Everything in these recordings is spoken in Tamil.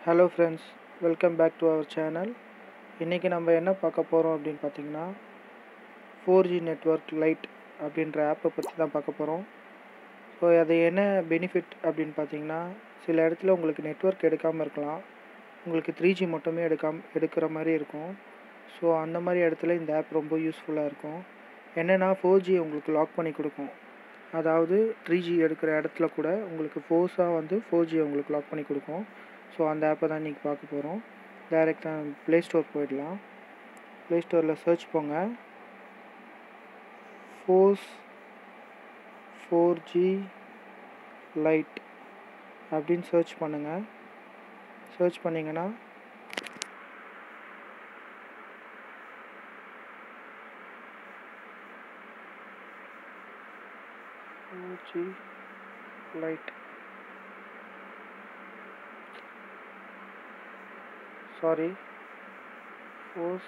hello friends welcome back to our channel இன்றைக்கி நம்ம என்ன பார்க்க போகிறோம் அப்படின்னு பார்த்தீங்கன்னா ஃபோர் ஜி நெட்ஒர்க் லைட் அப்படின்ற ஆப்பை பற்றி தான் பார்க்க போகிறோம் ஸோ அது என்ன பெனிஃபிட் அப்படின்னு பார்த்தீங்கன்னா சில இடத்துல உங்களுக்கு நெட்ஒர்க் எடுக்காமல் இருக்கலாம் உங்களுக்கு த்ரீ ஜி மட்டுமே எடுக்காம எடுக்கிற மாதிரி இருக்கும் ஸோ அந்த மாதிரி இடத்துல இந்த ஆப் ரொம்ப யூஸ்ஃபுல்லாக இருக்கும் என்னென்னா ஃபோர் ஜி உங்களுக்கு லாக் பண்ணி கொடுக்கும் அதாவது த்ரீ ஜி எடுக்கிற இடத்துல கூட உங்களுக்கு ஃபோர்ஸாக வந்து ஃபோர் ஜி உங்களுக்கு லாக் பண்ணி கொடுக்கும் ஸோ அந்த ஆப்பை தான் இன்றைக்கி பார்க்க போகிறோம் டைரெக்டாக ப்ளே ஸ்டோர் போயிடலாம் ப்ளே ஸ்டோரில் சர்ச் போங்க ஃபோர்ஸ் ஃபோர் ஜி லைட் அப்படின்னு சர்ச் பண்ணுங்கள் சர்ச் பண்ணிங்கன்னா four G lite sorry force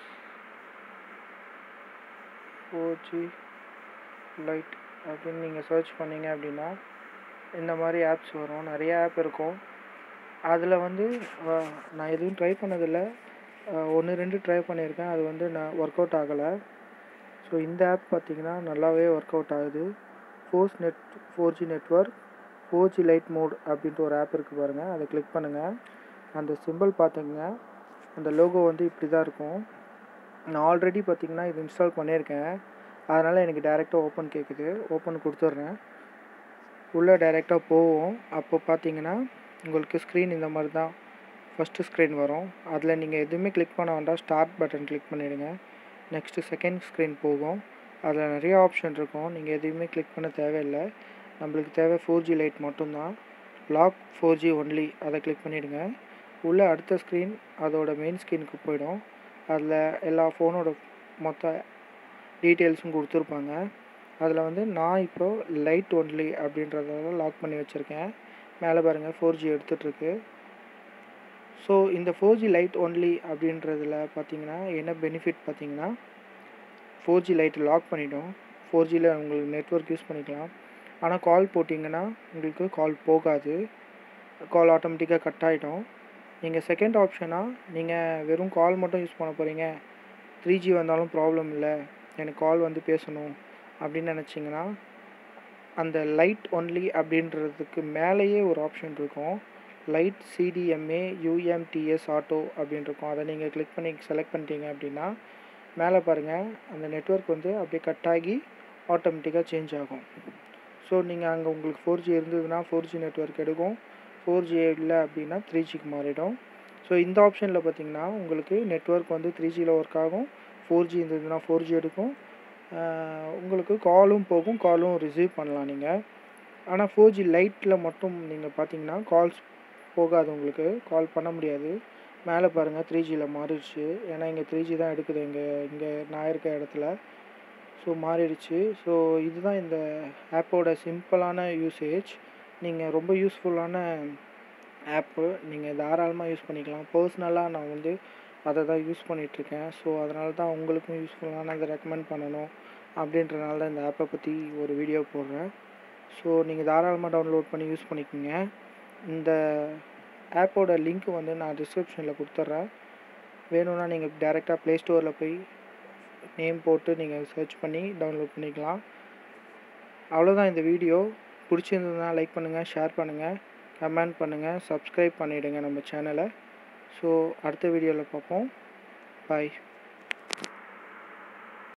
four G lite அப்படின்னு நீங்கள் சர்ச் பண்ணீங்க அப்படின்னா இந்த மாதிரி ஆப்ஸ் வரும் நிறைய ஆப் இருக்கும் அதில் வந்து அஹ், நான் எதுவும் ட்ரை பண்ணதில்லை ஒன்று ரெண்டு ட்ரை பண்ணியிருக்கேன் அது வந்து நான் ஒர்க் அவுட் ஆகலை ஸோ இந்த ஆப் பார்த்தீங்கன்னா நல்லாவே ஒர்க் அவுட் ஆகுது force net four G network four G lite mode அப்படின்ட்டு ஒரு ஆப் இருக்குது பாருங்கள் அதை கிளிக் பண்ணுங்கள் அந்த சிம்பிள் பார்த்துங்க அந்த லோகோ வந்து இப்படி தான் இருக்கும் நான் ஆல்ரெடி பார்த்தீங்கன்னா இது இன்ஸ்டால் பண்ணியிருக்கேன் அதனால் எனக்கு டேரெக்டாக ஓப்பன் கேட்குது ஓப்பன் கொடுத்துட்றேன் உள்ளே டைரெக்டாக போவோம் அப்போ பார்த்தீங்கன்னா உங்களுக்கு ஸ்க்ரீன் இந்த மாதிரி தான் ஃபஸ்ட்டு ஸ்க்ரீன் வரும் அதில் நீங்கள் எதுவுமே கிளிக் பண்ண வேண்டாம் ஸ்டார்ட் பட்டன் கிளிக் பண்ணிவிடுங்க நெக்ஸ்ட்டு செகண்ட் ஸ்க்ரீன் போகும் அதில் நிறைய ஆப்ஷன் இருக்கும் நீங்கள் எதுவுமே கிளிக் பண்ண தேவையில்லை நம்மளுக்கு தேவை ஃபோர் ஜி லைட் மட்டும்தான் லாக் ஃபோர் ஜி ஒன்லி அதை கிளிக் பண்ணிவிடுங்க உள்ளே அடுத்த ஸ்க்ரீன் அதோட மெயின் ஸ்க்ரீனுக்கு போயிடும் அதில் எல்லா ஃபோனோட மொத்த டீட்டெயில்ஸும் கொடுத்துருப்பாங்க அதில் வந்து நான் இப்போது லைட் ஒன்லி அப்படின்றதால லாக் பண்ணி வச்சுருக்கேன் மேலே பாருங்கள் ஃபோர் ஜி எடுத்துகிட்ருக்கு ஸோ இந்த ஃபோர் ஜி லைட் ஒன்லி அப்படின்றதுல பார்த்தீங்கன்னா என்ன பெனிஃபிட் பார்த்தீங்கன்னா ஃபோர் ஜி லைட் லாக் பண்ணிட்டோம் ஃபோர் ஜியில் உங்களுக்கு நெட்ஒர்க் யூஸ் பண்ணிக்கலாம் ஆனால் கால் போட்டிங்கன்னா உங்களுக்கு கால் போகாது கால் ஆட்டோமேட்டிக்காக கட் ஆகிடும் நீங்கள் செகண்ட் ஆப்ஷனாக நீங்கள் வெறும் கால் மட்டும் யூஸ் பண்ண போகிறீங்க த்ரீ ஜி வந்தாலும் ப்ராப்ளம் இல்லை எனக்கு கால் வந்து பேசணும் அப்படின்னு நினச்சிங்கன்னா அந்த லைட் ஒன்லி அப்படின்றதுக்கு மேலேயே ஒரு ஆப்ஷன் இருக்கும் லைட் சிடிஎம்ஏ யூஎம்டிஎஸ் ஆட்டோ அப்படின்னு இருக்கும் அதை நீங்கள் கிளிக் பண்ணி செலக்ட் பண்ணிட்டீங்க அப்படின்னா மேலே பாருங்கள் அந்த நெட்ஒர்க் வந்து அப்படியே கட் ஆகி ஆட்டோமேட்டிக்காக சேஞ்ச் ஆகும் ஸோ நீங்கள் அங்கே உங்களுக்கு ஃபோர் ஜி இருந்ததுன்னா ஃபோர் ஜி நெட்ஒர்க் எடுக்கும் ஃபோர் ஜி இல்லை அப்படின்னா த்ரீ ஜிக்கு மாறிடும் ஸோ இந்த ஆப்ஷனில் பார்த்தீங்கன்னா உங்களுக்கு நெட்ஒர்க் வந்து த்ரீ ஜியில் ஒர்க் ஆகும் ஃபோர் ஜி இருந்ததுன்னா ஃபோர் ஜி எடுக்கும் ஆஹ் உங்களுக்கு காலும் போகும் காலும் ரிசீவ் பண்ணலாம் நீங்கள் ஆனால் ஃபோர் ஜி லைட்டில் மட்டும் நீங்கள் பார்த்தீங்கன்னா கால்ஸ் போகாது உங்களுக்கு கால் பண்ண முடியாது மேலே பாருங்கள் த்ரீ ஜியில் மாறிடுச்சு ஏன்னா இங்கே த்ரீ ஜி தான் எடுக்குது இங்கே இங்கே நான் இருக்க இடத்துல ஸோ மாறிடுச்சு ஸோ இதுதான் இந்த ஆப்போட சிம்பிளான யூசேஜ் நீங்கள் ரொம்ப யூஸ்ஃபுல்லான ஆப்பு நீங்கள் தாராளமாக யூஸ் பண்ணிக்கலாம் பர்சனலாக நான் வந்து அதை தான் யூஸ் பண்ணிகிட்ருக்கேன் ஸோ அதனால தான் உங்களுக்கும் யூஸ்ஃபுல்லானதை ரெக்கமெண்ட் பண்ணணும் அப்படின்றனால தான் இந்த ஆப்பை பற்றி ஒரு வீடியோ போடுறேன் ஸோ நீங்கள் தாராளமாக டவுன்லோட் பண்ணி யூஸ் பண்ணிக்கோங்க இந்த ஆப்போட லிங்க் வந்து நான் டிஸ்கிரிப்ஷனில் கொடுத்துட்றேன் வேணும்னா நீங்கள் டேரெக்டாக ப்ளே ஸ்டோரில் போய் நேம் போட்டு நீங்கள் சர்ச் பண்ணி டவுன்லோட் பண்ணிக்கலாம் அவ்வளோதான் இந்த வீடியோ பிடிச்சிருந்ததுன்னா லைக் பண்ணுங்கள் ஷேர் பண்ணுங்கள் கமெண்ட் பண்ணுங்கள் சப்ஸ்கிரைப் பண்ணிவிடுங்க நம்ம சேனலை ஸோ அடுத்த வீடியோவில் பார்ப்போம் பாய்